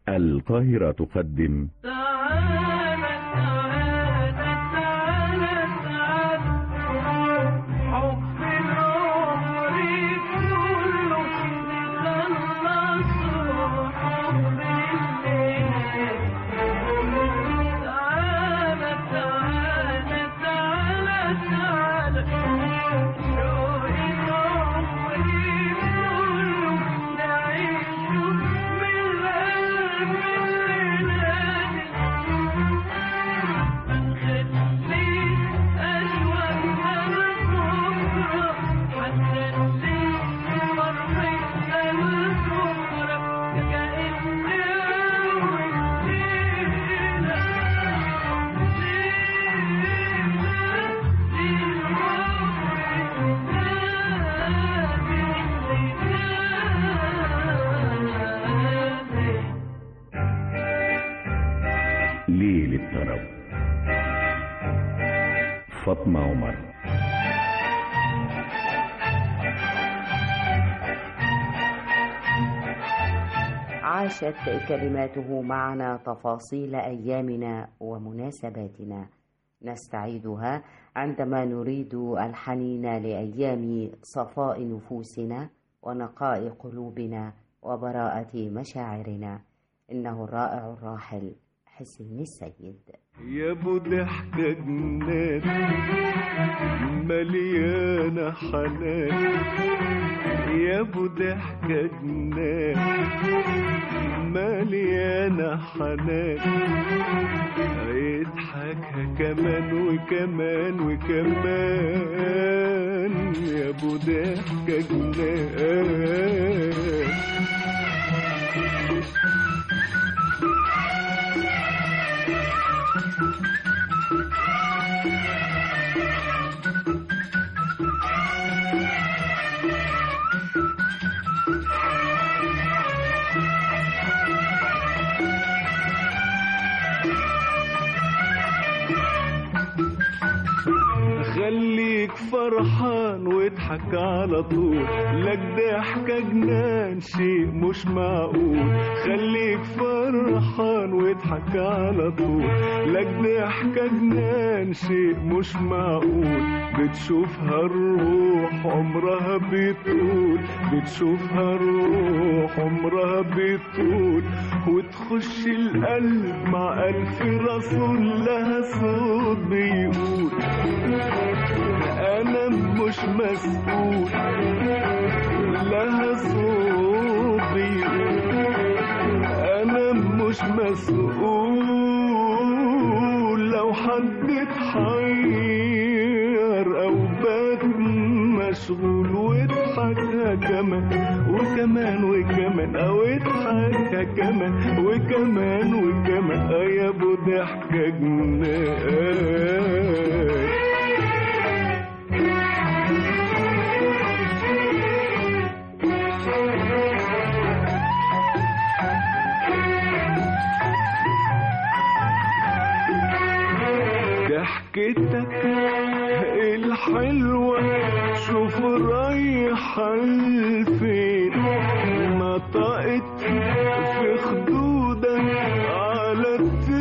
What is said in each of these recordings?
القاهرة تقدم تعالى تعالى تعالى تعالى حب العمر كله نخلصه حب الليل تعالى تعالى تعالى تعالى شوق العمر كله نعيشه من قلب الليالي هنخليه أشواقنا الكبرى هنخليه فرحتنا الكبرى كأن أول ليلة ليلة ليل الطرب فاطمة عمر عاشت كلماته معنا تفاصيل ايامنا ومناسباتنا نستعيدها عندما نريد الحنين لايام صفاء نفوسنا ونقاء قلوبنا وبراءه مشاعرنا انه الرائع الراحل حسين السيد يا ابو ضحكة جنان مليانة حنان يا ابو ضحكة جنان مليانة حنان يضحكها كمان وكمان وكمان يا ابو ضحكة جنان خليك فرحان واضحك على طول لك ضحكة جنان شيء مش معقول خليك فرحان واضحك على طول لك ضحكة جنان شيء مش معقول بتشوفها الروح عمرها بيطول بتشوفها الروح عمرها بيطول وتخش القلب مع ألف رسول لها صوت بيقول انا مش مسؤول لها صوت بيقول انا مش مسؤول لو حد اتحير او بات مشغول واضحكها كمان وكمان وكمان او اضحكها كمان وكمان وكمان آه يا ابو ضحكه جنان ضحكتك الحلوة شوف رايحة لفين نطقت في خدودك على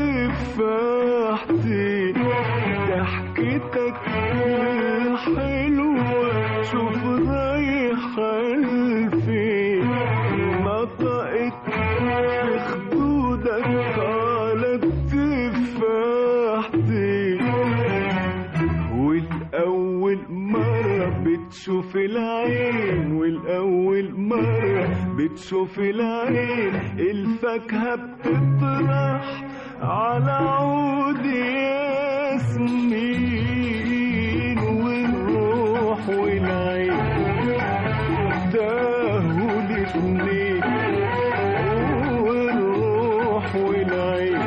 التفاحتين ضحكتك الحلوة شوف رايحة لفين نطقت في خدودك على التفاحتين والأول مرة بتشوف العين والأول مرة بتشوف العين الفاكهة بتطرح على عود ياسمين والروح والعين تاهوا الاتنين والروح والعين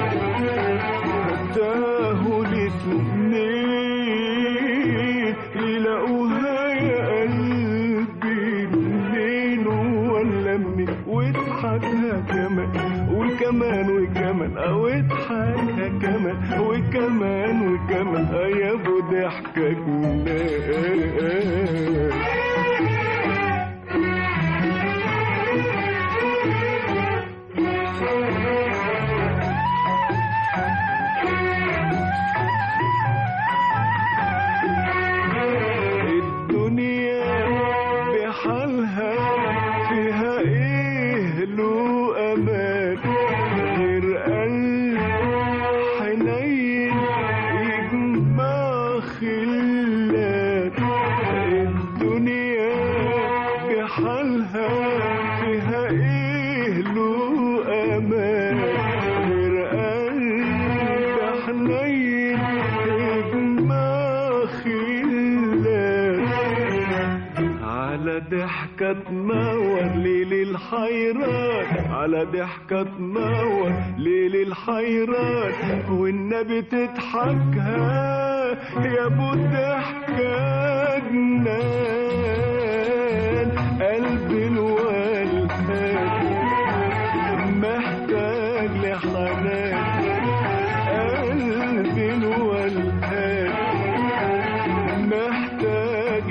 تاهوا الاتنين يلاقوها يا قلبي منين ولا منين واضحكها كمان وكمان وكمان او اضحكها كمان وكمان وكمان آه يا ابو ضحكك جنان ضحكة تنور ليل الحيران على ضحكة تنور ليل الحيران والنبي تضحكها يا ابو ضحكة جنان قلبي الولهان محتاج لحنان قلبي الولهان محتاج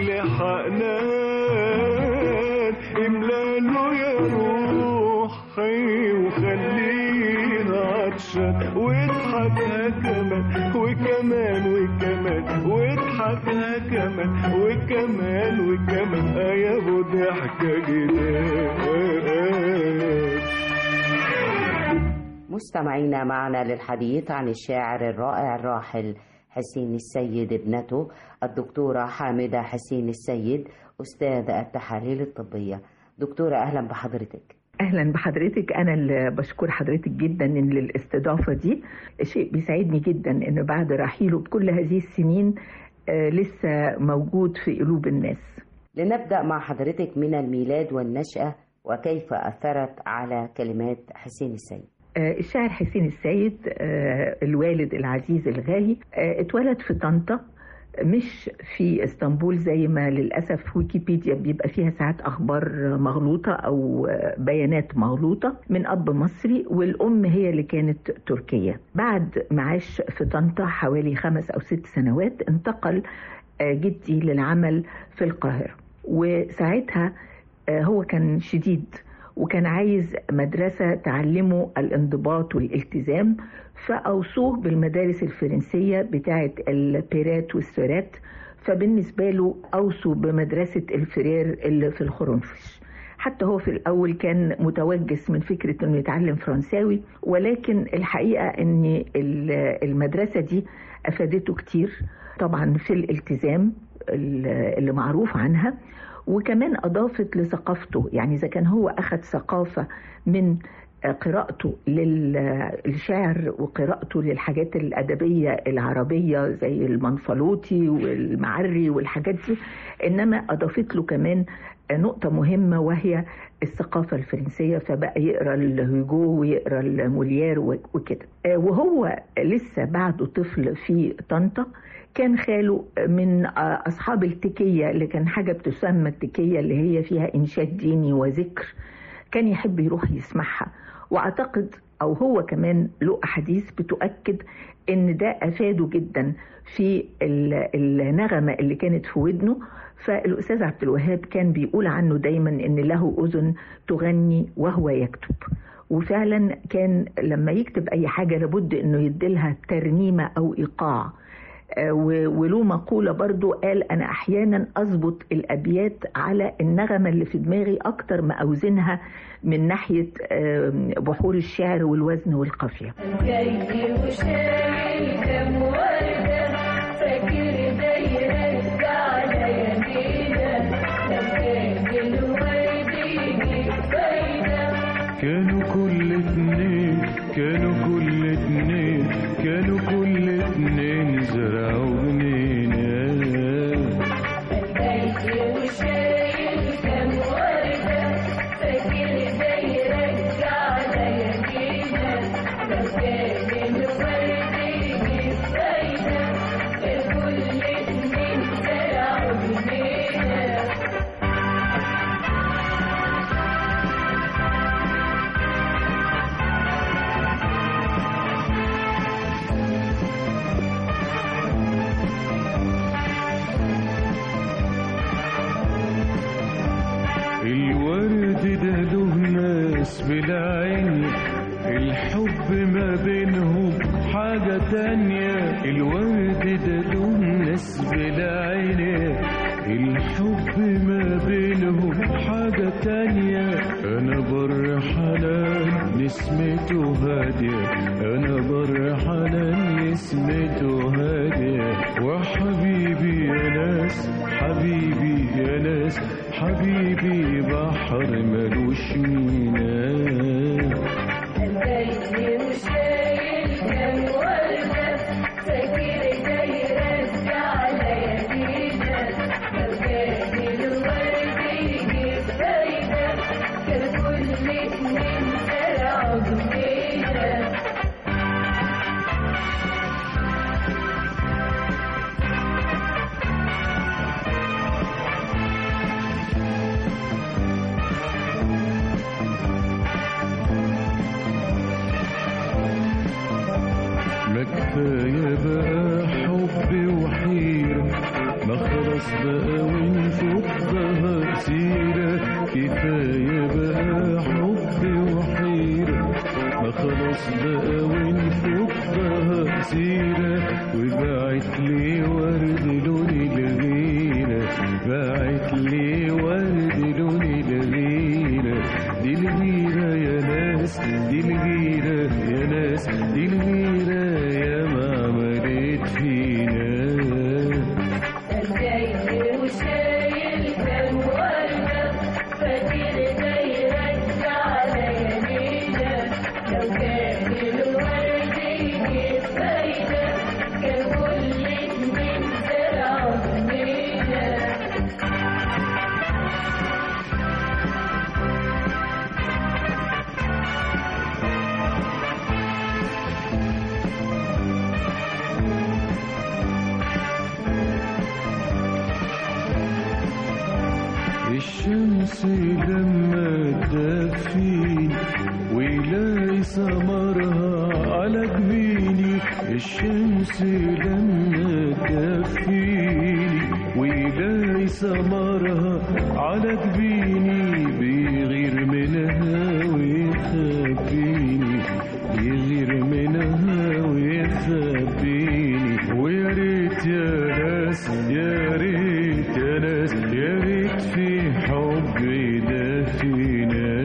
لحنان املاله يا روحي وخليه عطشان واضحكها كمان وكمان وكمان واضحكها كمان وكمان وكمان آه يا ابو ضحكه جداد مستمعينا معنا للحديث عن الشاعر الرائع الراحل حسين السيد ابنته الدكتورة حامدة حسين السيد أستاذ التحاليل الطبية دكتورة أهلا بحضرتك اهلا بحضرتك انا اللي بشكر حضرتك جدا إن للاستضافه دي شيء بيسعدني جدا ان بعد رحيله بكل هذه السنين آه، لسه موجود في قلوب الناس لنبدأ مع حضرتك من الميلاد والنشأة وكيف أثرت على كلمات حسين السيد آه، الشاعر حسين السيد آه، الوالد العزيز الغالي آه، اتولد في طنطا مش في اسطنبول زي ما للاسف ويكيبيديا بيبقى فيها ساعات اخبار مغلوطه او بيانات مغلوطه من اب مصري والام هي اللي كانت تركيه بعد ما عاش في طنطا حوالي خمس او ست سنوات انتقل آه، جدي للعمل في القاهره وساعتها آه، هو كان شديد وكان عايز مدرسة تعلمه الانضباط والالتزام فأوصوه بالمدارس الفرنسية بتاعة البيرات والسورات فبالنسبة له أوصوا بمدرسة الفرير اللي في الخرنفش حتى هو في الأول كان متوجس من فكرة أنه يتعلم فرنساوي ولكن الحقيقة أن ال- المدرسة دي أفادته كتير طبعا في الالتزام اللي معروف عنها وكمان أضافت لثقافته يعني إذا كان هو أخذ ثقافة من قراءته للشعر وقراءته للحاجات الأدبية العربية زي المنفلوطي والمعري والحاجات دي إنما أضافت له كمان نقطة مهمة وهي الثقافة الفرنسية فبقى يقرأ الهيجو ويقرأ الموليير وكده وهو لسه بعده طفل في طنطا كان خاله من أصحاب التكية اللي كان حاجة بتسمى التكية اللي هي فيها إنشاد ديني وذكر كان يحب يروح يسمعها واعتقد او هو كمان له احاديث بتؤكد ان ده افاده جدا في النغمه اللي كانت في ودنه فالاستاذ عبد الوهاب كان بيقول عنه دايما ان له اذن تغني وهو يكتب وفعلا كان لما يكتب اي حاجه لابد انه يديلها ترنيمه او ايقاع وله مقولة برضو قال أنا أحيانا أضبط الأبيات على النغمة اللي في دماغي أكتر ما أوزنها من ناحية بحور الشعر والوزن والقافية جاي وشايل كم وردة فاكر ده يرجع على يمينة لو كان الورد يجيب فايدة كانوا كل اتنين كانوا كل اتنين كانوا كل اتنين زرعوا جنينة جاي وشايل كم وردة فاكر ده يرجع على يمينة لو كان الورد يجيب فايدة كل اتنين زرعوا جنينة الورد ده له ناس بالعين الحب ما بينهم حاجة تانية الورد ده له ناس بالعين الحب ما بينهم حاجة تانية أنا بر حنان نسمته هادية أنا بر حنان نسمته هادية وحبيبي يا ناس حبيبي يا ناس حبيبي بحر ملوش ميناء جاي وشايل كم وردة فاكر ده يرجع على يمينة لو كان الورد يجيب ما كفاية بقى حب وحيرة ما خلاص بقى ونفضها سيرة كفاية بقى حب وحيرة ما خلاص بقى ونفضها سيرة وبعت لي ورد لون الغيرة بعت لي ورد لون الغيرة دي الغيرة يا ناس دي الغيرة يا ناس دي الغيرة يا ما عملت فينا جاي وشايل كام وردة فاكر ده يرجع ليالينا لو كان الورد يجيب فايدة كان كل اتنين زرعوا جنينة الشمس لما تدفيني ويلاقي ثمرها على جبيني الشمس لما تدفيني ويلاقي ثمرها على جبيني بيغير منها ويخبيني بيغير منها ويخبيني ويا ريت يا ناس يا ريت يا ناس يا ريت في حب دافينا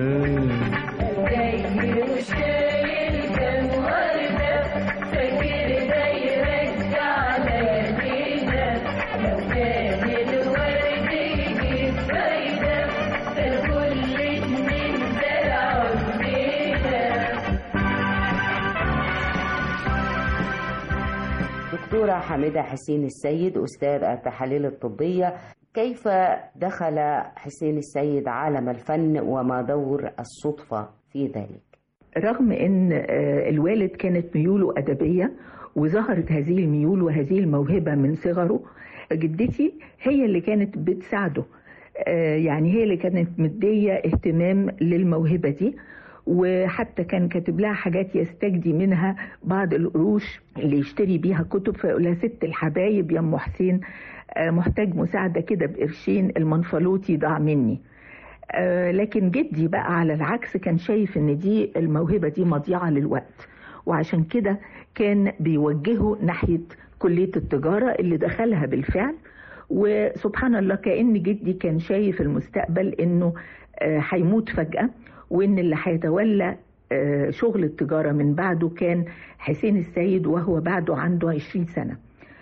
جاي وشايل كام وردة فاكر ده يرجع ليالينا لو كان الورد يجيب فايدة كان كل اتنين زرعوا جنينة دكتورة حامدة حسين السيد أستاذ التحاليل الطبية كيف دخل حسين السيد عالم الفن وما دور الصدفة في ذلك رغم ان آه، الوالد كانت ميوله ادبيه وظهرت هذه الميول وهذه الموهبه من صغره جدتي هي اللي كانت بتساعده آه، يعني هي اللي كانت مديه اهتمام للموهبه دي وحتى كان كاتب لها حاجات يستجدي منها بعض القروش اللي يشتري بيها كتب فيقول لها ست الحبايب يا ام حسين آه، محتاج مساعده كده بقرشين المنفلوطي ضاع مني آه، لكن جدي بقى على العكس كان شايف ان دي الموهبه دي مضيعه للوقت وعشان كده كان بيوجهه ناحيه كليه التجاره اللي دخلها بالفعل وسبحان الله كأن جدي كان شايف المستقبل انه آه، هيموت فجأة وان اللي هيتولى آه، شغل التجارة من بعده كان حسين السيد وهو بعده عنده 20 سنة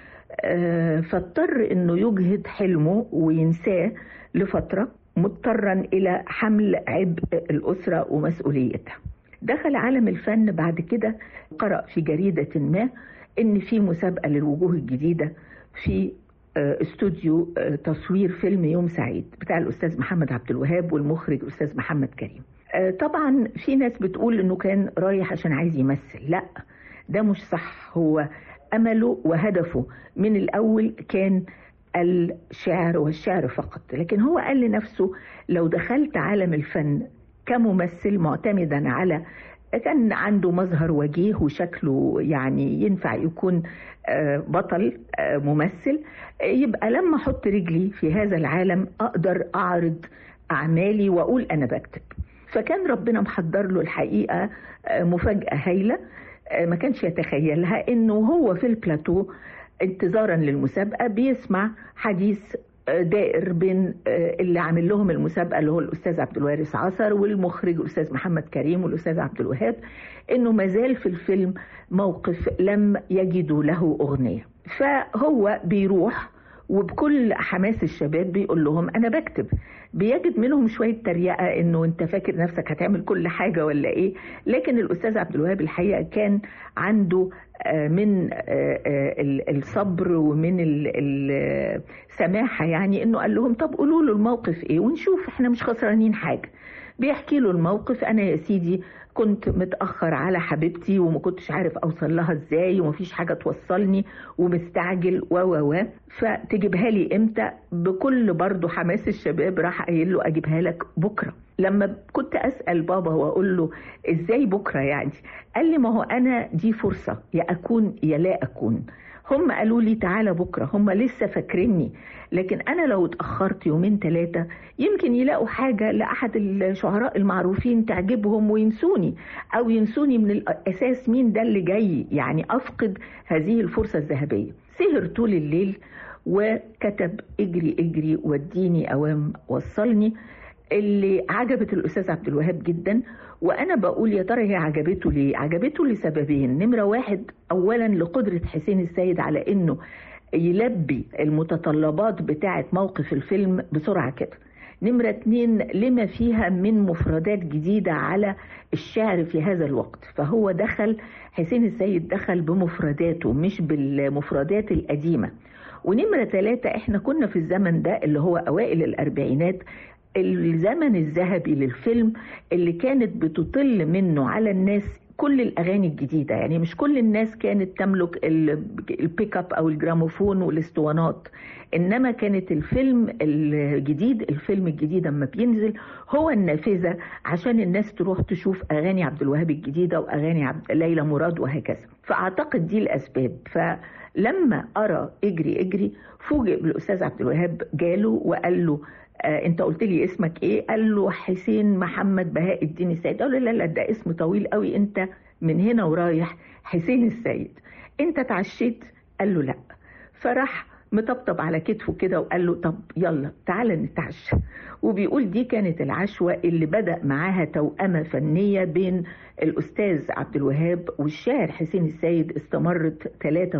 آه، فاضطر انه يجهد حلمه وينساه لفترة مضطرا الى حمل عبء الاسرة ومسؤوليتها دخل عالم الفن بعد كده قرأ في جريدة ما ان في مسابقة للوجوه الجديدة في آه، استوديو آه، تصوير فيلم يوم سعيد بتاع الاستاذ محمد عبد الوهاب والمخرج الاستاذ محمد كريم آه، طبعا في ناس بتقول انه كان رايح عشان عايز يمثل لا ده مش صح هو امله وهدفه من الاول كان الشعر والشعر فقط لكن هو قال لنفسه لو دخلت عالم الفن كممثل معتمدا على كان عنده مظهر وجيه وشكله يعني ينفع يكون آه، بطل آه، ممثل آه، يبقى لما احط رجلي في هذا العالم اقدر اعرض اعمالي واقول انا بكتب فكان ربنا محضر له الحقيقه آه، مفاجاه هايله آه، ما كانش يتخيلها انه هو في البلاتو انتظارا للمسابقه بيسمع حديث آه، دائر بين آه، اللي عامل لهم المسابقه اللي هو الاستاذ عبد الوارث عصر والمخرج الاستاذ محمد كريم والاستاذ عبد الوهاب انه ما زال في الفيلم موقف لم يجدوا له اغنيه فهو بيروح وبكل حماس الشباب بيقول لهم انا بكتب بيجد منهم شويه تريقه انه انت فاكر نفسك هتعمل كل حاجه ولا ايه لكن الاستاذ عبد الوهاب الحقيقه كان عنده آه، من آه، آه، ال- الصبر ومن ال- ال- السماحه يعني انه قال لهم طب قولوا له الموقف ايه ونشوف احنا مش خسرانين حاجه بيحكي له الموقف انا يا سيدي كنت متاخر على حبيبتي وما كنتش عارف اوصل لها ازاي ومفيش حاجه توصلني ومستعجل و و و فتجيبها لي امتى بكل برضه حماس الشباب راح قايل له اجيبها لك بكره لما كنت اسال بابا واقول له ازاي بكره يعني قال لي ما هو انا دي فرصه يا اكون يا لا اكون هم قالوا لي تعالى بكره هم لسه فاكريني لكن انا لو اتاخرت يومين ثلاثه يمكن يلاقوا حاجه لاحد الشعراء المعروفين تعجبهم وينسوني او ينسوني من الاساس مين ده اللي جاي يعني افقد هذه الفرصه الذهبيه سهر طول الليل وكتب اجري اجري وديني اوام وصلني اللي عجبت الاستاذ عبد الوهاب جدا وانا بقول يا ترى هي عجبته ليه عجبته لسببين نمره واحد اولا لقدره حسين السيد على انه يلبي المتطلبات بتاعه موقف الفيلم بسرعه كده نمرة اتنين لما فيها من مفردات جديدة على الشعر في هذا الوقت فهو دخل حسين السيد دخل بمفرداته مش بالمفردات القديمة ونمرة ثلاثة احنا كنا في الزمن ده اللي هو أوائل الأربعينات الزمن الذهبي للفيلم اللي كانت بتطل منه على الناس كل الاغاني الجديده يعني مش كل الناس كانت تملك البيك اب او الجراموفون والاسطوانات انما كانت الفيلم الجديد الفيلم الجديد اما بينزل هو النافذه عشان الناس تروح تشوف اغاني عبد الوهاب الجديده واغاني عبد ليلى مراد وهكذا فاعتقد دي الاسباب فلما ارى اجري اجري فوجئ بالاستاذ عبد الوهاب جاله وقال له آه انت قلت لي اسمك ايه قال له حسين محمد بهاء الدين السيد قال له لا لا ده اسم طويل قوي انت من هنا ورايح حسين السيد انت اتعشيت قال له لا فراح مطبطب على كتفه كده وقال له طب يلا تعالى نتعشى وبيقول دي كانت العشوة اللي بدأ معاها توأمة فنية بين الأستاذ عبد الوهاب والشاعر حسين السيد استمرت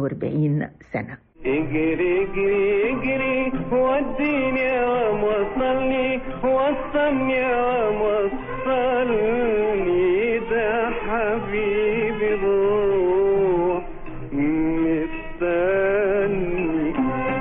43 سنة اجري اجري اجري وديني يا وام وصلني وصلني يا وام وصلني ده حبيبي روح مستني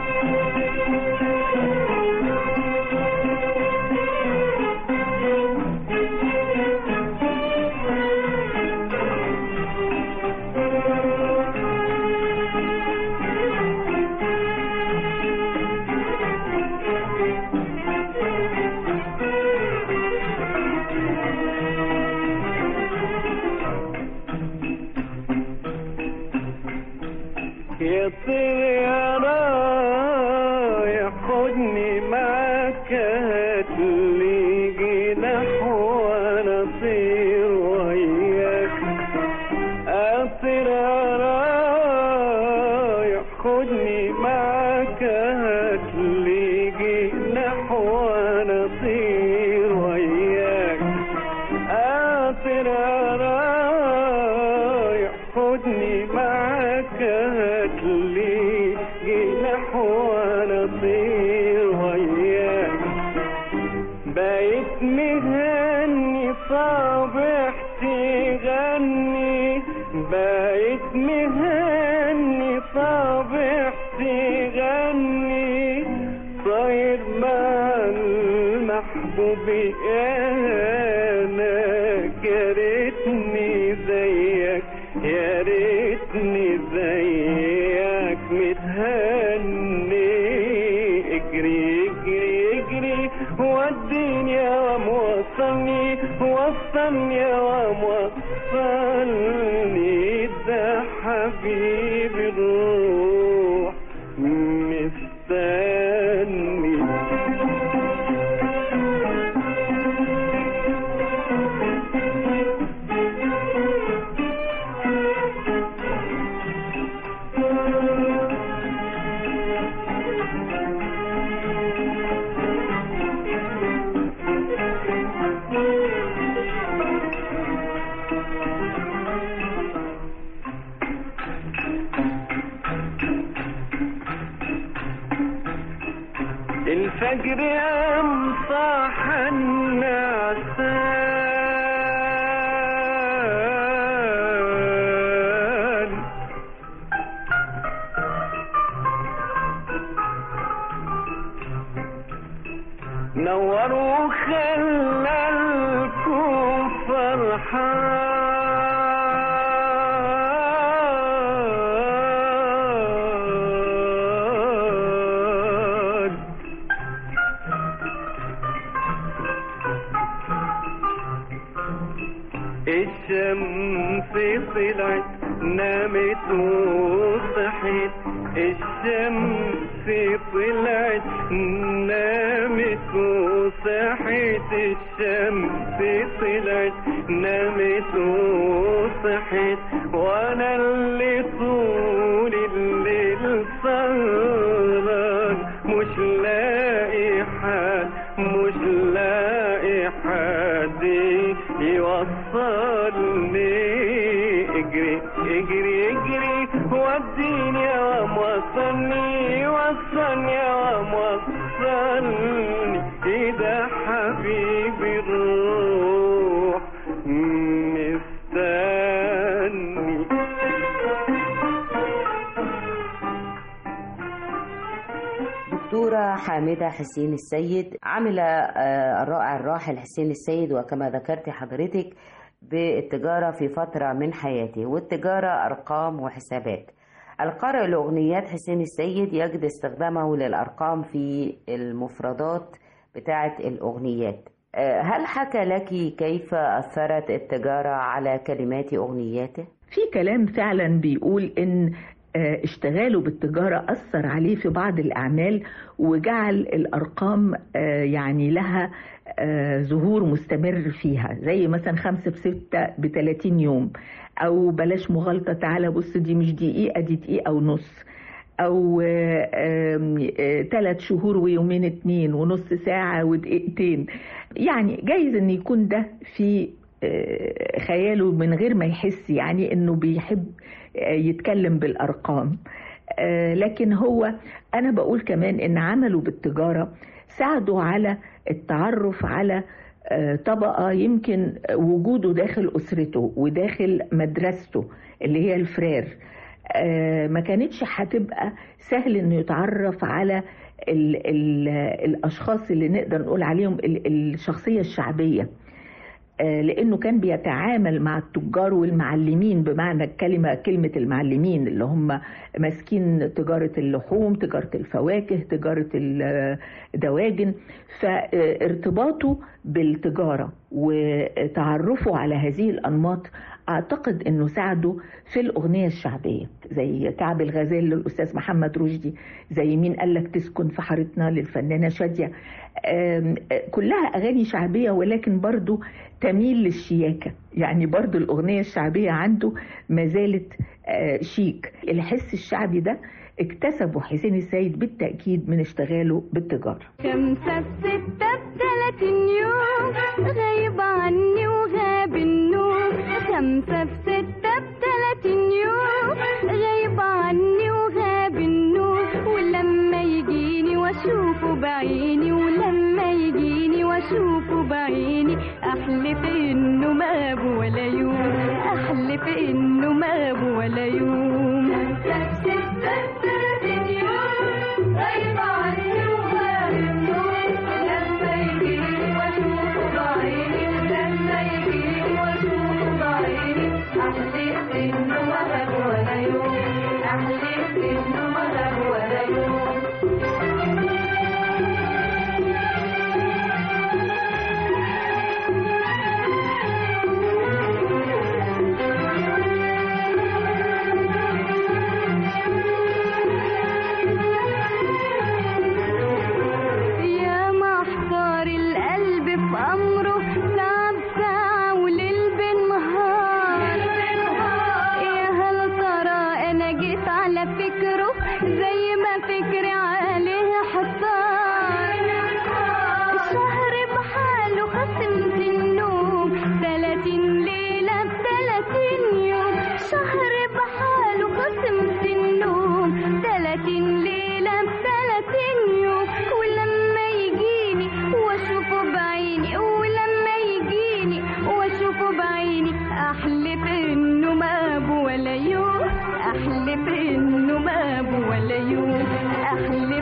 يا طير يا رايح خدني معاك هاتلي جناح وانا اطير وياك اطير يا رايح خدني معاك هاتلي جناح وانا اطير وياك اطير يا رايح خدني معاك هاتلي جناح وانا اطير وياك بقيت مهني صابح تغني بقيت مهني صابح تغني طاير مع المحبوب انا يا ريتني زيك يا ريتني زيك متهني اجري اجري اجري وديني يا وام وصلني وصلني يا وام وصلني ده حبيبي روح مستني الفجر قام صاح النعسان نور وخلى الكون فرحان الشمس طلعت نامت وصحت الشمس طلعت نامت وصحت الشمس طلعت نامت وصحت وانا اللي طول الليل سهران مش لاقي حد مش لاقي حد يوصلني اجري اجري اجري وديني يا وصلني وصلني يا وصلني اذا حبيبي الروح مستني دكتورة حامدة حسين السيد عمل آه، الرائع الراحل حسين السيد وكما ذكرت حضرتك بالتجارة في فترة من حياته والتجارة أرقام وحسابات القارئ لأغنيات حسين السيد يجد استخدامه للأرقام في المفردات بتاعة الأغنيات آه، هل حكى لك كيف أثرت التجارة على كلمات أغنياته؟ في كلام فعلا بيقول ان آه، اشتغاله بالتجارة أثر عليه في بعض الأعمال وجعل الأرقام آه، يعني لها آه، ظهور مستمر فيها زي مثلا خمسة في ستة بتلاتين يوم أو بلاش مغالطة تعالى بص دي مش دقيقة دي دقيقة ونص أو ثلاث شهور ويومين اتنين ونص ساعة ودقيقتين يعني جايز إن يكون ده في آه، خياله من غير ما يحس يعني انه بيحب آه، يتكلم بالارقام آه، لكن هو انا بقول كمان ان عمله بالتجاره ساعده على التعرف على آه، طبقه يمكن وجوده داخل اسرته وداخل مدرسته اللي هي الفرير آه، ما كانتش هتبقى سهل انه يتعرف على ال ال الاشخاص اللي نقدر نقول عليهم ال- الشخصيه الشعبيه آه، لانه كان بيتعامل مع التجار والمعلمين بمعنى الكلمه كلمه المعلمين اللي هم ماسكين تجاره اللحوم تجاره الفواكه تجاره الدواجن فارتباطه بالتجاره وتعرفه على هذه الانماط اعتقد انه ساعده في الاغنيه الشعبيه زي كعب الغزال للاستاذ محمد رشدي زي مين قال لك تسكن في حارتنا للفنانه شاديه آم، آه، كلها اغاني شعبيه ولكن برضو تميل للشياكه يعني برضو الاغنيه الشعبيه عنده ما زالت آه، شيك الحس الشعبي ده اكتسبه حسين السيد بالتاكيد من اشتغاله بالتجاره خمسة في ستة بتلاتين يوم غايب عني وغاب النوم خمسة في ستة بتلاتين يوم غايب عني وغاب النوم ولما يجيني واشوفه بعيني ولما يجيني واشوفه بعيني احلف انه ما غاب ولا يوم احلف انه ما غاب ولا يوم خمسة في ستة بتلاتين يوم غايب عني وغاب النوم لما يجيني واشوفه بعيني لما يجيني واشوفه بعيني احلف انه ما غاب ولا يوم احلف انه ما غاب ولا يوم يا محتار القلب في أمره تعب ساعة وليل بالنهار يا هل ترى أنا جيت على فكره زي ما فكري عليه حصار الشهر بحاله خصمت النوم تلاتين ليلة بتلاتين يوم شهر بحاله خصمت النوم تلاتين ليلة بتلاتين يوم ولما يجيني واشوفه بعيني ولما يجيني واشوفه بعيني احلف انه ما ابو ولا يوم احلف انه ما ابو ولا يوم احلف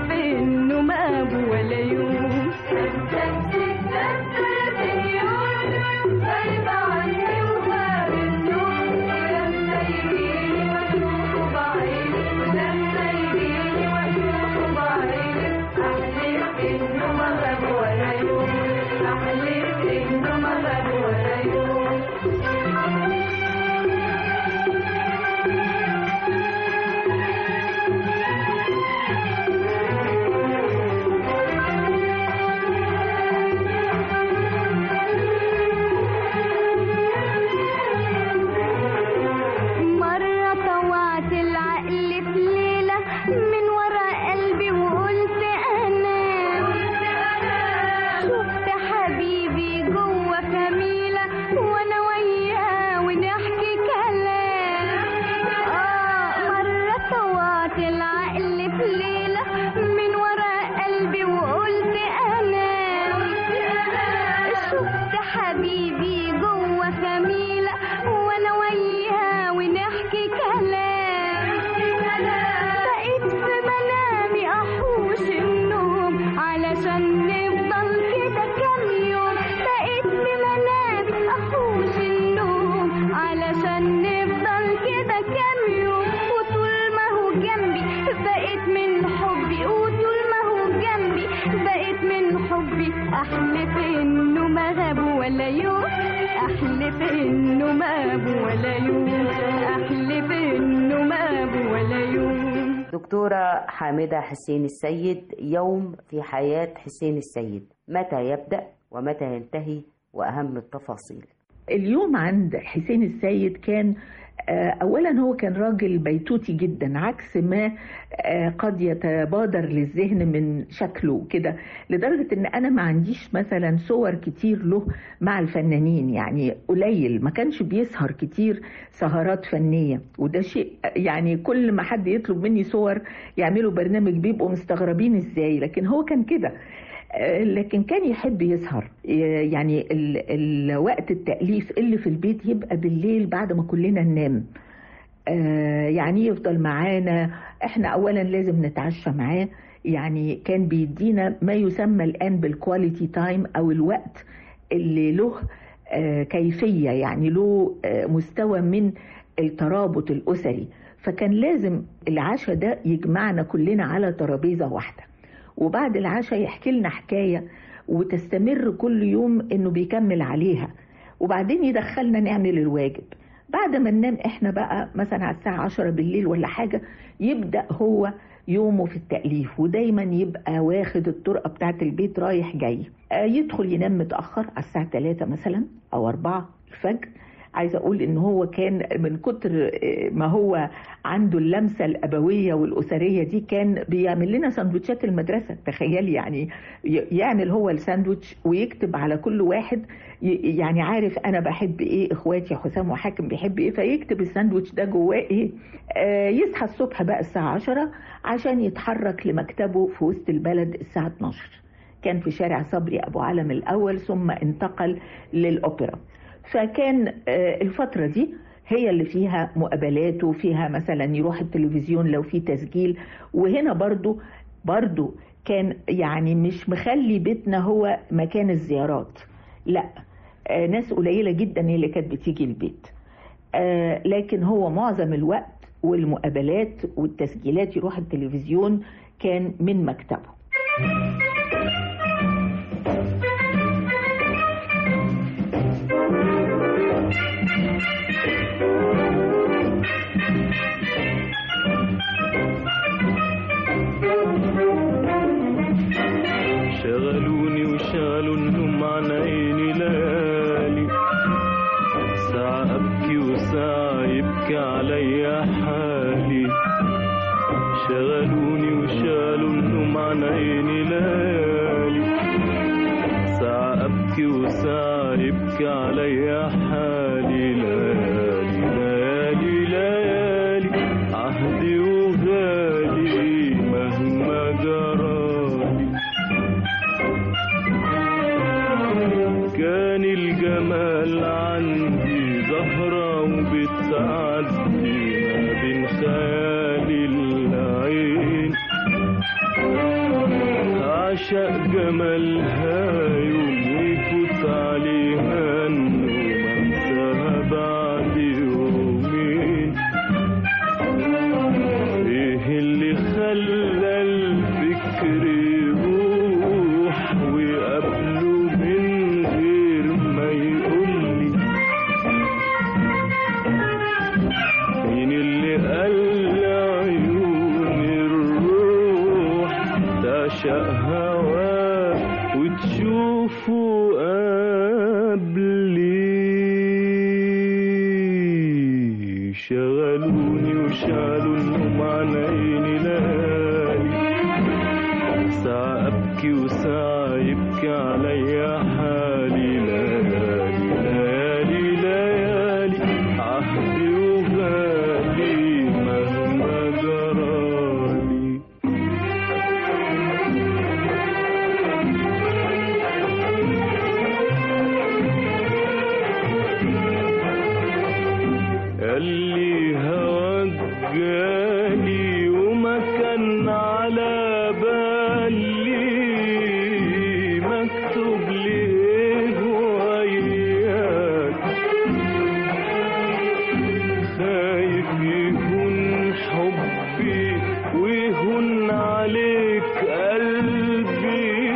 دكتورة حامدة حسين السيد يوم في حياة حسين السيد متى يبدأ ومتى ينتهي وأهم التفاصيل اليوم عند حسين السيد كان آه، اولا هو كان راجل بيتوتي جدا عكس ما آه، قد يتبادر للذهن من شكله كده لدرجه ان انا ما عنديش مثلا صور كتير له مع الفنانين يعني قليل ما كانش بيسهر كتير سهرات فنيه وده شيء يعني كل ما حد يطلب مني صور يعملوا برنامج بيبقوا مستغربين ازاي لكن هو كان كده آه، لكن كان يحب يسهر ي- يعني ال- ال- وقت التأليف اللي في البيت يبقى بالليل بعد ما كلنا ننام آه، يعني يفضل معانا احنا اولا لازم نتعشى معاه يعني كان بيدينا ما يسمى الان بالكواليتي تايم او الوقت اللي له آه، كيفية يعني له آه، مستوى من الترابط الأسري فكان لازم العشاء ده يجمعنا كلنا على ترابيزة واحدة وبعد العشاء يحكي لنا حكاية وتستمر كل يوم انه بيكمل عليها وبعدين يدخلنا نعمل الواجب بعد ما ننام احنا بقى مثلا على الساعة عشرة بالليل ولا حاجة يبدأ هو يومه في التأليف ودايما يبقى واخد الطرقة بتاعت البيت رايح جاي آه، يدخل ينام متأخر على الساعة 3 مثلا أو 4 الفجر عايزه اقول ان هو كان من كتر ما هو عنده اللمسه الابويه والاسريه دي كان بيعمل لنا سندوتشات المدرسه تخيلي يعني يعمل هو الساندوتش ويكتب على كل واحد يعني عارف انا بحب ايه اخواتي حسام وحاكم بيحب ايه فيكتب الساندوتش ده جواه ايه آه يصحى الصبح بقى الساعه 10 عشان يتحرك لمكتبه في وسط البلد الساعه 12 كان في شارع صبري ابو علم الاول ثم انتقل للاوبرا فكان الفترة دي هي اللي فيها مقابلات وفيها مثلا يروح التلفزيون لو في تسجيل وهنا برضو برضو كان يعني مش مخلي بيتنا هو مكان الزيارات لا ناس قليلة جدا اللي كانت بتيجي البيت لكن هو معظم الوقت والمقابلات والتسجيلات يروح التلفزيون كان من مكتبه شغلوني وشالوا النوم عن عيني ليالي ساعة أبكي وساعة يبكي عليا حالي شغلوني وشالوا النوم عن عيني ليالي ساعة أبكي وساعة يبكي عليا حالي ليالي ليالي ليالي عهدي وغالي مهما جرالي كان الجمال عندي زهرة وبتعدي ما بين خيالي العين عشق جمالها يوم يفوت عليها النوم انساها بعد يومين ايه اللي خلى الفكر يروح ويقابله من غير ما يقولي مين اللي قال عيون الروح تعشق هواه وتشوفه قبلي شغلوني وشالوا النوم عن عيني ليالي ساعة أبكي وساعة يبكي عليا حالي ليالي ليالي ليالي عهدي وغالي مهما جرالي قال لي هواك جالي وما كان على بالي مكتوب ليه وياك خايف يهون حبي ويهون عليك قلبي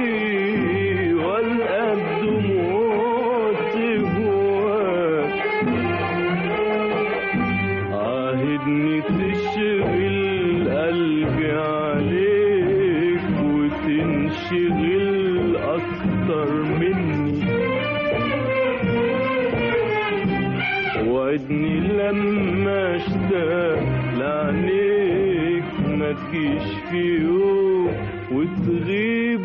والقى دموعت هواك عاهدني تشغل قلبي تجيش في يوم وتغيب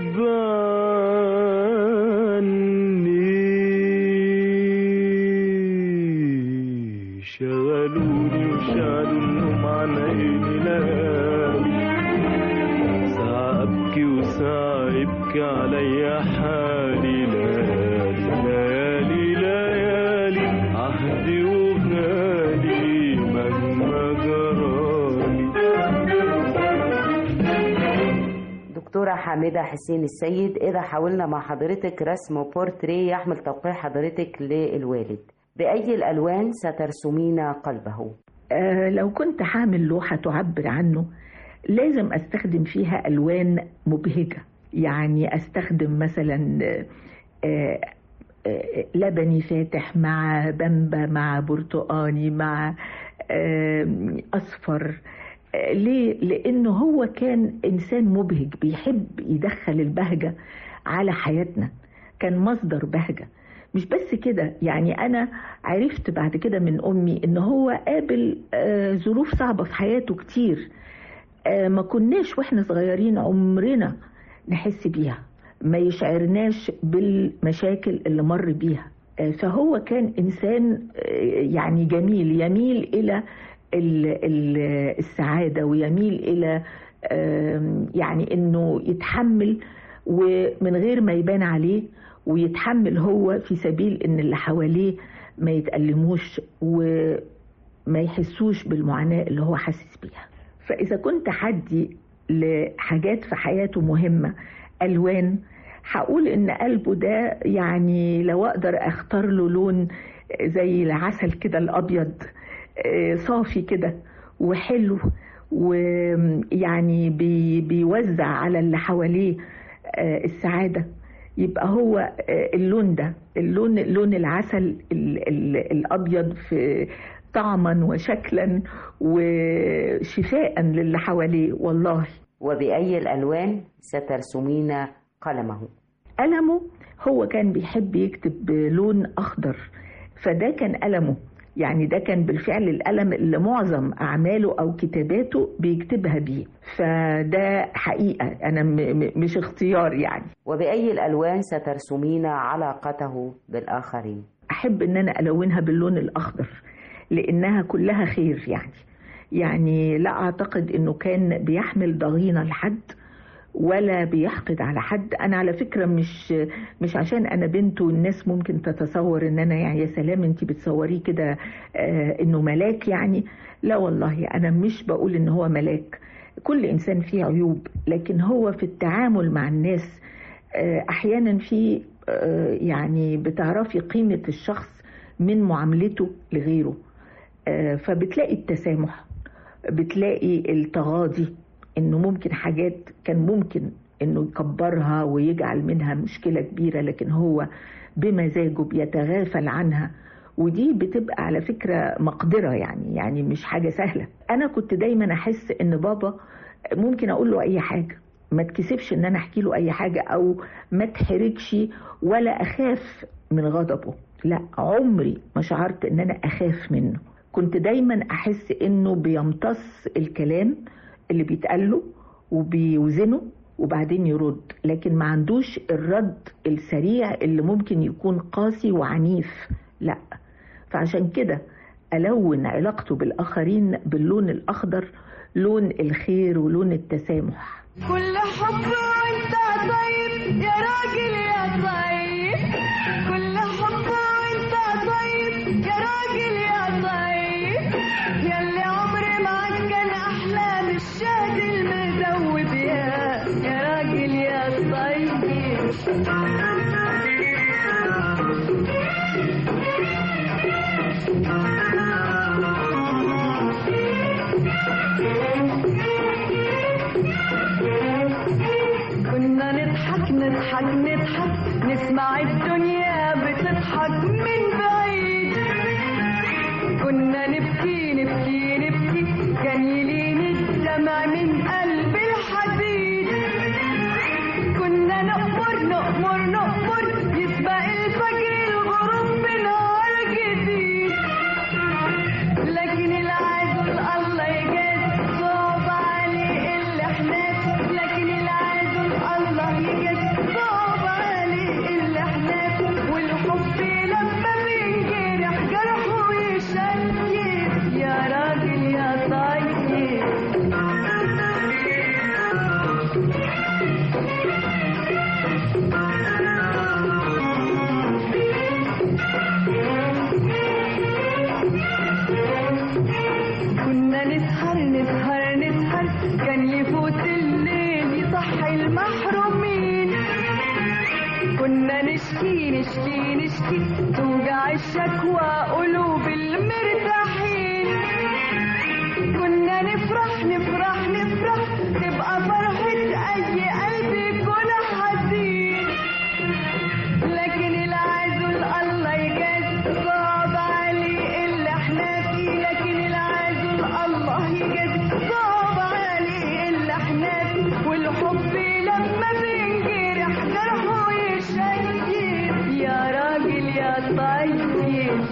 عني شغلوني وشالوا النوم عن عيني ليالي ساعة أبكي وساعة يبكي عليا حالي ليالي ليالي ليالي عهدي وغالي مهما جرالي دكتورة حامدة حسين السيد إذا حاولنا مع حضرتك رسم بورتريه يحمل توقيع حضرتك للوالد بأي الألوان سترسمين قلبه؟ آه لو كنت حامل لوحة تعبر عنه لازم استخدم فيها الوان مبهجة يعني استخدم مثلا آه آه لبني فاتح مع بامبا مع برتقاني مع آه اصفر آه ليه لانه هو كان انسان مبهج بيحب يدخل البهجة على حياتنا كان مصدر بهجة مش بس كده يعني انا عرفت بعد كده من امي ان هو قابل آه ظروف صعبة في حياته كتير آه ما كناش واحنا صغيرين عمرنا نحس بيها ما يشعرناش بالمشاكل اللي مر بيها آه فهو كان انسان يعني جميل يميل الى ال ال السعادة ويميل الى يعني انه يتحمل ومن غير ما يبان عليه ويتحمل هو في سبيل ان اللي حواليه ما يتألموش وما يحسوش بالمعاناة اللي هو حاسس بيها فإذا كنت حدي لحاجات في حياته مهمة ألوان هقول إن قلبه ده يعني لو أقدر أختار له لون زي العسل كده الأبيض صافي كده وحلو ويعني بي بيوزع على اللي حواليه السعادة يبقى هو اللون ده اللون لون العسل ال ال الأبيض في طعما وشكلا وشفاء للي حواليه والله وبأي الألوان سترسمين قلمه قلمه هو كان بيحب يكتب بلون أخضر فده كان قلمه يعني ده كان بالفعل القلم اللي معظم أعماله أو كتاباته بيكتبها بيه فده حقيقة أنا مش اختيار يعني وبأي الألوان سترسمين علاقته بالآخرين أحب أن أنا ألونها باللون الأخضر لأنها كلها خير يعني يعني لا أعتقد أنه كان بيحمل ضغينة لحد ولا بيحقد على حد انا على فكره مش مش عشان انا بنت والناس ممكن تتصور ان انا يعني يا سلام انت بتصوريه كده آه انه ملاك يعني لا والله انا مش بقول ان هو ملاك كل انسان فيه عيوب لكن هو في التعامل مع الناس آه احيانا في آه يعني بتعرفي قيمه الشخص من معاملته لغيره آه فبتلاقي التسامح بتلاقي التغاضي انه ممكن حاجات كان ممكن انه يكبرها ويجعل منها مشكله كبيره لكن هو بمزاجه بيتغافل عنها ودي بتبقى على فكره مقدره يعني يعني مش حاجه سهله انا كنت دايما احس ان بابا ممكن اقول له اي حاجه ما تكسفش ان انا احكي له اي حاجه او ما تحرجش ولا اخاف من غضبه لا عمري ما شعرت ان انا اخاف منه كنت دايما احس انه بيمتص الكلام اللي بيتقال له وبيوزنه وبعدين يرد لكن ما عندوش الرد السريع اللي ممكن يكون قاسي وعنيف لا فعشان كده ألون علاقته بالآخرين باللون الأخضر لون الخير ولون التسامح كل حب وانت طيب يا راجل يا طيب كل حب وانت طيب يا راجل يا طيب ياللي عمري معاك كان احلام الشهد المذوب يا يا راجل يا كنا نضحك نضحك نضحك نسمع الدنيا بتضحك من بعيد كنا نبكي نبكي نبكي كان يلين الدمع من قلب الحديد كنا نقمر نقمر نقمر يسبق الفجر الغروب بنهار جديد لكن العزل الله يجاز صعب عليه كنا نسهر نسهر نسهر كان يفوت الليل يصحي المحرومين كنا نشكي نشكي نشكي توجع الشكوى قلوب المرتاحين كنا نفرح نفرح نفرح تبقى فرحة أي قلب يكون حزين لكن العزل الله يجاز صعب عليه اللي احنا فيه لكن العزل الله يجاز صعب عليه اللي احنا فيه والحب لما بينجرح جرحه يشيل يا راجل يا طيب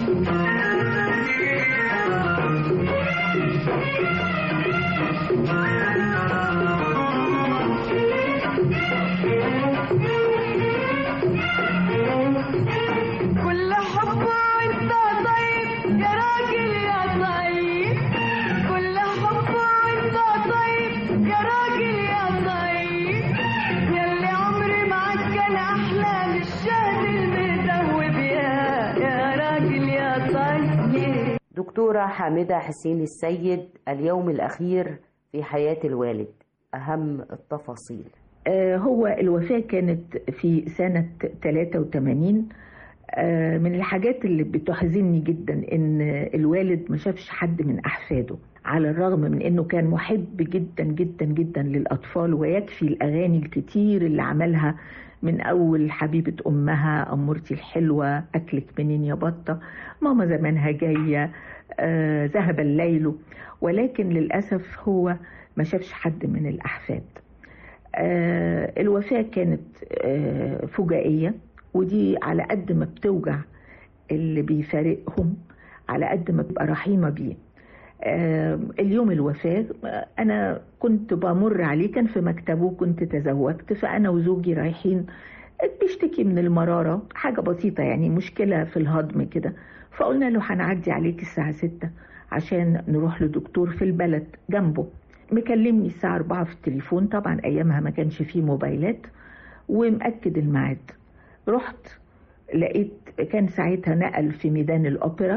كل حب وانت طيب يا راجل يا طيب كل حب وانت طيب يا راجل يا طيب ياللي عمري معاك كان احلى من الشهد المدوب يا يا راجل يا طيب دكتورة حامدة حسين السيد اليوم الأخير في حياة الوالد أهم التفاصيل آه، هو الوفاة كانت في سنة 83 آه، من الحاجات اللي بتحزنني جدا ان الوالد ما شافش حد من احفاده على الرغم من انه كان محب جدا جدا جدا للاطفال ويكفي الاغاني الكتير اللي عملها من اول حبيبه امها امورتي الحلوه اكلك منين يا بطه ماما زمانها جايه آه، ذهب الليل ولكن للاسف هو ما شافش حد من الاحفاد آه، الوفاة كانت آه، فجائية ودي على قد ما بتوجع اللي بيفارقهم على قد ما ببقى رحيمة بيه آه، اليوم الوفاة آه، أنا كنت بمر عليه كان في مكتبه كنت تزوجت فأنا وزوجي رايحين بيشتكي من المرارة حاجة بسيطة يعني مشكلة في الهضم كده فقلنا له هنعدي عليك الساعة ستة عشان نروح لدكتور في البلد جنبه مكلمني الساعة أربعة في التليفون طبعا أيامها ما كانش فيه موبايلات ومأكد الميعاد رحت لقيت كان ساعتها نقل في ميدان الأوبرا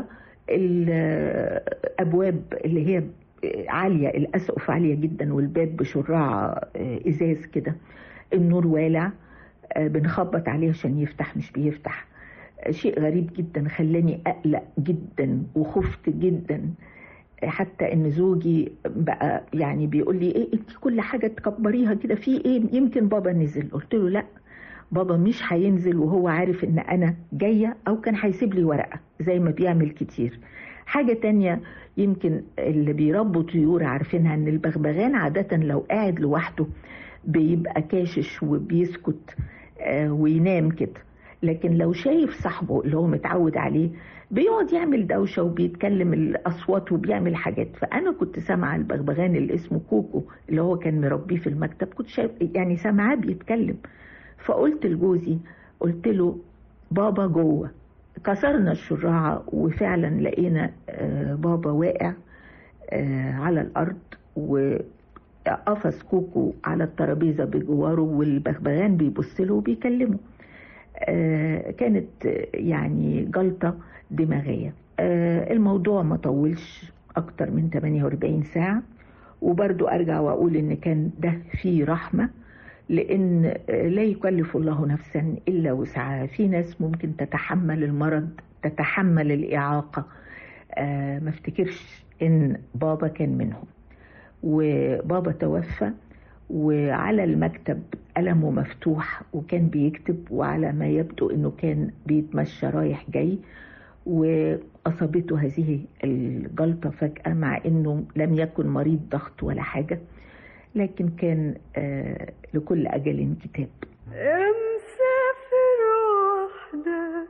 الأبواب اللي هي عالية الأسقف عالية جدا والباب بشراع إزاز كده النور والع بنخبط عليه عشان يفتح مش بيفتح شيء غريب جدا خلاني أقلق جدا وخفت جدا حتى ان زوجي بقى يعني بيقول لي ايه انت كل حاجه تكبريها كده في ايه يمكن بابا نزل قلت له لا بابا مش هينزل وهو عارف ان انا جايه او كان هيسيب لي ورقه زي ما بيعمل كتير حاجه تانية يمكن اللي بيربوا طيور عارفينها ان البغبغان عاده لو قاعد لوحده بيبقى كاشش وبيسكت آه وينام كده لكن لو شايف صاحبه اللي هو متعود عليه بيقعد يعمل دوشه وبيتكلم الاصوات وبيعمل حاجات فانا كنت سامعه البغبغان اللي اسمه كوكو اللي هو كان مربيه في المكتب كنت شايف يعني سامعاه بيتكلم فقلت لجوزي قلت له بابا جوه كسرنا الشراعه وفعلا لقينا بابا واقع على الارض وقفز كوكو على الترابيزه بجواره والبغبغان بيبص له وبيكلمه كانت يعني جلطة دماغية الموضوع ما طولش أكتر من 48 ساعة وبرضو أرجع وأقول إن كان ده فيه رحمة لأن لا يكلف الله نفسا إلا وسعها في ناس ممكن تتحمل المرض تتحمل الإعاقة ما افتكرش إن بابا كان منهم وبابا توفى وعلى المكتب قلمه مفتوح وكان بيكتب وعلى ما يبدو انه كان بيتمشى رايح جاي واصابته هذه الجلطه فجاه مع انه لم يكن مريض ضغط ولا حاجه لكن كان آه لكل اجل كتاب مسافر وحدك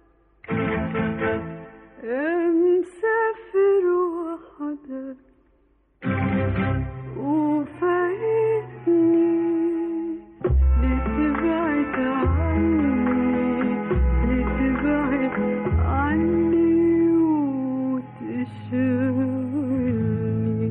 مسافر وحدك وفايتني لتبعد عني لتبعد عني وتشغلني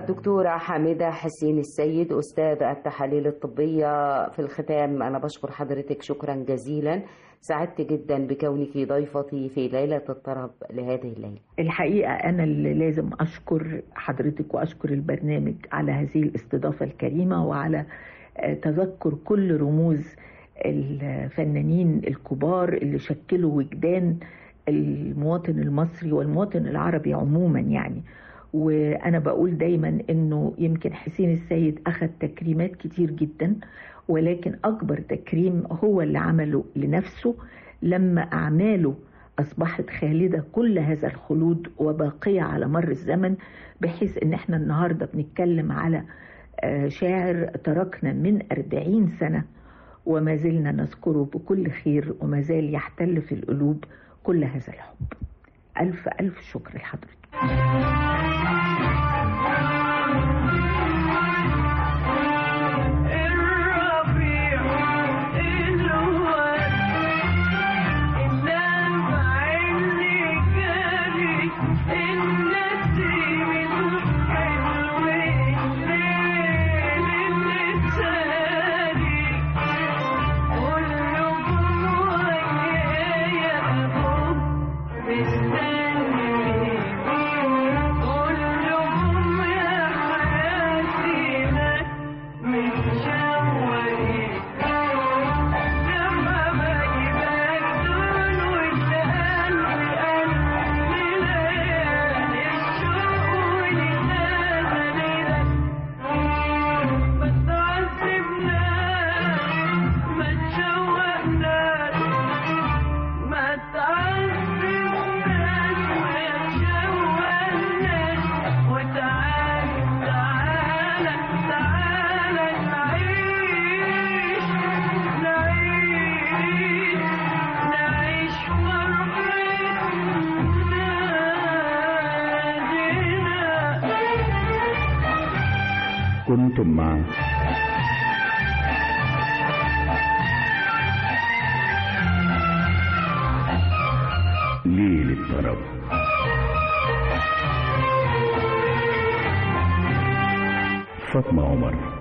الدكتورة حامدة حسين السيد أستاذ التحاليل الطبية في الختام أنا بشكر حضرتك شكرا جزيلا سعدت جدا بكونك ضيفتي في ليلة الطرب لهذه الليلة الحقيقة أنا اللي لازم أشكر حضرتك وأشكر البرنامج على هذه الاستضافة الكريمة وعلى آه، تذكر كل رموز الفنانين الكبار اللي شكلوا وجدان المواطن المصري والمواطن العربي عموما يعني وانا بقول دايما انه يمكن حسين السيد اخذ تكريمات كتير جدا ولكن اكبر تكريم هو اللي عمله لنفسه لما اعماله اصبحت خالده كل هذا الخلود وباقيه على مر الزمن بحيث ان احنا النهارده بنتكلم على آه، شاعر تركنا من أربعين سنة وما زلنا نذكره بكل خير وما زال يحتل في القلوب كل هذا الحب ألف ألف شكر لحضرتك الربيع الواد اللمع اللي جاري النسيم الحلو الليل اللي ساري كلكم ويايا أبوك مستني كلكم يا حياتي متشوقين لما بجيبك دول والقلب قلب ليالي الشوق ولسان ما تعذبناش ما تشوقناش ما تعذبناش ما تشوقناش وتعال تعال تعال نعيش نعيش نعيش فرحتنا كنتم مع ليل الطرب فاطمة عمر